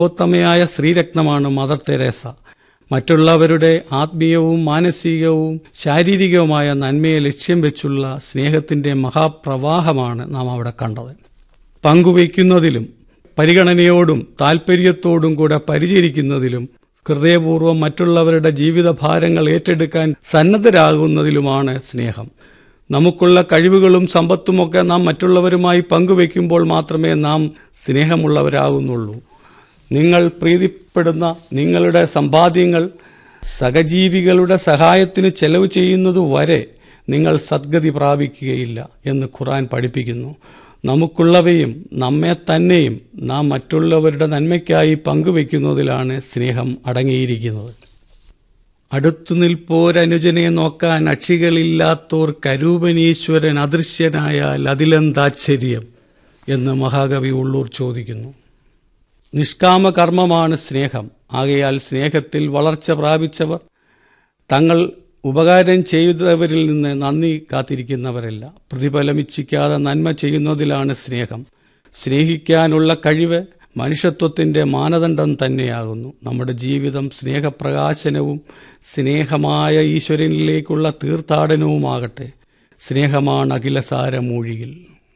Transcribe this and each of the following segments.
ഉത്തമയായ സ്ത്രീരത്നമാണ് mother Teresa മറ്റുള്ളവരുടെ ആത്മീയവും മാനസികവും ശാരീരികവുമായ നന്മയെ ലക്ഷ്യം വെച്ചുള്ള സ്നേഹത്തിന്റെ മഹാപ്രവാഹമാണ് നാം അവിടെ കണ്ടത് പങ്കുവയ്ക്കുന്നതിലും പരിഗണനയോടും താൽപര്യത്തോടും കൂടെ പരിചരിക്കുന്നതിലും ഹൃദയപൂർവ്വം മറ്റുള്ളവരുടെ ജീവിതഭാരങ്ങൾ ഏറ്റെടുക്കാൻ സന്നദ്ധരാകുന്നതിലുമാണ് സ്നേഹം നമുക്കുള്ള കഴിവുകളും സമ്പത്തുമൊക്കെ നാം മറ്റുള്ളവരുമായി പങ്കുവയ്ക്കുമ്പോൾ മാത്രമേ നാം സ്നേഹമുള്ളവരാകുന്നുള്ളൂ നിങ്ങൾ പ്രീതിപ്പെടുന്ന നിങ്ങളുടെ സമ്പാദ്യങ്ങൾ സഹജീവികളുടെ സഹായത്തിന് ചെലവ് ചെയ്യുന്നതുവരെ നിങ്ങൾ സദ്ഗതി പ്രാപിക്കുകയില്ല എന്ന് ഖുറാൻ പഠിപ്പിക്കുന്നു നമുക്കുള്ളവയും നമ്മെ തന്നെയും നാം മറ്റുള്ളവരുടെ നന്മയ്ക്കായി പങ്കുവെക്കുന്നതിലാണ് സ്നേഹം അടങ്ങിയിരിക്കുന്നത് അടുത്തു നിൽപ്പോരനുജനെ നോക്കാൻ അക്ഷികളില്ലാത്തോർ കരൂപനീശ്വരൻ അദൃശ്യനായാൽ അതിലെന്താശ്ചര്യം എന്ന് മഹാകവി ഉള്ളൂർ ചോദിക്കുന്നു നിഷ്കാമ കർമ്മമാണ് സ്നേഹം ആകയാൽ സ്നേഹത്തിൽ വളർച്ച പ്രാപിച്ചവർ തങ്ങൾ ഉപകാരം ചെയ്തവരിൽ നിന്ന് നന്ദി കാത്തിരിക്കുന്നവരല്ല പ്രതിഫലമിച്ഛിക്കാതെ നന്മ ചെയ്യുന്നതിലാണ് സ്നേഹം സ്നേഹിക്കാനുള്ള കഴിവ് മനുഷ്യത്വത്തിന്റെ മാനദണ്ഡം തന്നെയാകുന്നു നമ്മുടെ ജീവിതം സ്നേഹപ്രകാശനവും സ്നേഹമായ ഈശ്വരനിലേക്കുള്ള തീർത്ഥാടനവുമാകട്ടെ സ്നേഹമാണ് അഖിലസാരമൂഴിയിൽ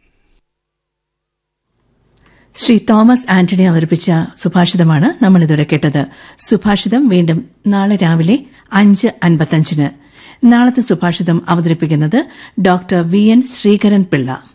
ശ്രീ തോമസ് ആന്റണി അവതരിപ്പിച്ച സുഭാഷിതമാണ് നമ്മൾ ഇതുവരെ കേട്ടത് സുഭാഷിതം വീണ്ടും നാളെ രാവിലെ അഞ്ച് അൻപത്തഞ്ചിന് നാളത്തെ സുഭാഷിതം അവതരിപ്പിക്കുന്നത് doctor V N Sreekaran Pillai